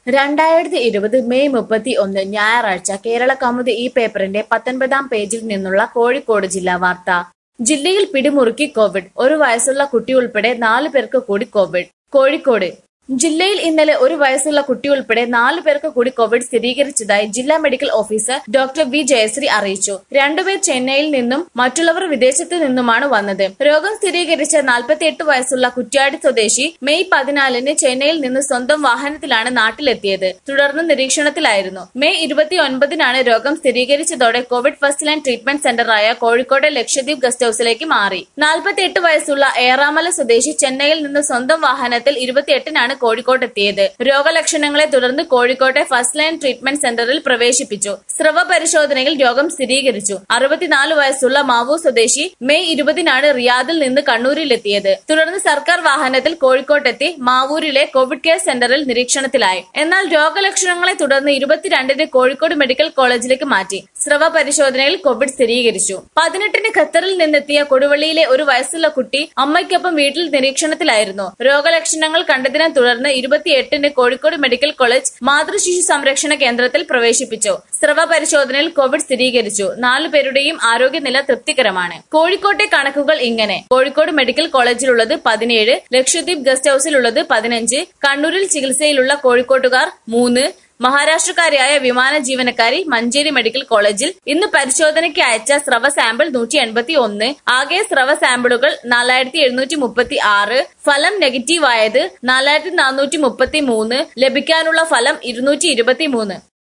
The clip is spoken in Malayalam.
രണ്ടായിരത്തി ഇരുപത് മെയ് മുപ്പത്തി ഒന്ന് ഞായറാഴ്ച കേരള കൗമുദി ഈ പേപ്പറിന്റെ പത്തൊൻപതാം പേജിൽ നിന്നുള്ള കോഴിക്കോട് ജില്ലാ വാർത്ത ജില്ലയിൽ പിടിമുറുക്കി കോവിഡ് ഒരു വയസ്സുള്ള കുട്ടി ഉൾപ്പെടെ നാല് പേർക്ക് കൂടി കോവിഡ് കോഴിക്കോട് ജില്ലയിൽ ഇന്നലെ ഒരു വയസ്സുള്ള കുട്ടി ഉൾപ്പെടെ നാലു പേർക്ക് കൂടി കോവിഡ് സ്ഥിരീകരിച്ചതായി ജില്ലാ medical officer doctor V Jayasree അറിയിച്ചു രണ്ടുപേർ ചെന്നൈയിൽ നിന്നും മറ്റുള്ളവർ വിദേശത്തു നിന്നുമാണ് വന്നത് രോഗം സ്ഥിരീകരിച്ച നാൽപ്പത്തിയെട്ട് വയസ്സുള്ള കുറ്റ്യാടി സ്വദേശി മെയ് പതിനാലിന് ചെന്നൈയിൽ നിന്ന് സ്വന്തം വാഹനത്തിലാണ് നാട്ടിലെത്തിയത് തുടർന്ന് നിരീക്ഷണത്തിലായിരുന്നു മെയ് ഇരുപത്തി ഒൻപതിനാണ് രോഗം സ്ഥിരീകരിച്ചതോടെ കോവിഡ് ഫസ്റ്റ് ലൈൻ ട്രീറ്റ്മെന്റ് സെന്ററായ കോഴിക്കോട് ലക്ഷദ്വീപ് ഗസ്റ്റ് ഹൌസിലേക്ക് മാറി നാൽപ്പത്തിയെട്ട് വയസ്സുള്ള ഏറാമല സ്വദേശി ചെന്നൈയിൽ നിന്ന് സ്വന്തം വാഹനത്തിൽ ഇരുപത്തിയെട്ടിനാണ് കോഴിക്കോട്ടെത്തിയത് രോഗലക്ഷണങ്ങളെ തുടർന്ന് കോഴിക്കോട്ടെ ഫസ്റ്റ് ലൈൻ ട്രീറ്റ്മെന്റ് സെന്ററിൽ പ്രവേശിപ്പിച്ചു സ്രവ പരിശോധനയിൽ രോഗം സ്ഥിരീകരിച്ചു അറുപത്തിനാല് വയസ്സുള്ള മാവൂർ സ്വദേശി മെയ് ഇരുപതിനാണ് റിയാദിൽ നിന്ന് കണ്ണൂരിലെത്തിയത് തുടർന്ന് സർക്കാർ വാഹനത്തിൽ കോഴിക്കോട്ടെത്തി മാവൂരിലെ കോവിഡ് കെയർ സെന്ററിൽ നിരീക്ഷണത്തിലായി എന്നാൽ രോഗലക്ഷണങ്ങളെ തുടർന്ന് ഇരുപത്തിരണ്ടിന് കോഴിക്കോട് മെഡിക്കൽ കോളേജിലേക്ക് മാറ്റി സ്രവ പരിശോധനയിൽ കോവിഡ് സ്ഥിരീകരിച്ചു പതിനെട്ടിന് ഖത്തറിൽ നിന്നെത്തിയ കൊടുവള്ളിയിലെ ഒരു വയസ്സുള്ള കുട്ടി അമ്മയ്ക്കൊപ്പം വീട്ടിൽ നിരീക്ഷണത്തിലായിരുന്നു രോഗലക്ഷണങ്ങൾ കണ്ടതിനെ തുടർന്ന് ഇരുപത്തിയെട്ടിന് കോഴിക്കോട് മെഡിക്കൽ കോളേജ് മാതൃശിശു സംരക്ഷണ കേന്ദ്രത്തിൽ പ്രവേശിപ്പിച്ചു സ്രവ പരിശോധനയിൽ കോവിഡ് സ്ഥിരീകരിച്ചു നാലുപേരുടെയും ആരോഗ്യനില തൃപ്തികരമാണ് കോഴിക്കോട്ടെ കണക്കുകൾ ഇങ്ങനെ കോഴിക്കോട് മെഡിക്കൽ കോളേജിലുള്ളത് പതിനേഴ് ലക്ഷദ്വീപ് ഗസ്റ്റ് ഹൌസിലുള്ളത് പതിനഞ്ച് കണ്ണൂരിൽ ചികിത്സയിലുള്ള കോഴിക്കോട്ടുകാർ മൂന്ന് മഹാരാഷ്ട്രക്കാരിയായ വിമാന ജീവനക്കാരി മഞ്ചേരി മെഡിക്കൽ കോളേജിൽ ഇന്ന് പരിശോധനയ്ക്ക് അയച്ച സ്രവ സാമ്പിൾ നൂറ്റി എൺപത്തി ഒന്ന് ആകെ സ്രവ സാമ്പിളുകൾ നാലായിരത്തി എഴുന്നൂറ്റി മുപ്പത്തി ആറ് ഫലം നെഗറ്റീവ് ആയത് നാലായിരത്തി നാനൂറ്റി മുപ്പത്തി മൂന്ന് ലഭിക്കാനുള്ള ഫലം ഇരുന്നൂറ്റി ഇരുപത്തി മൂന്ന്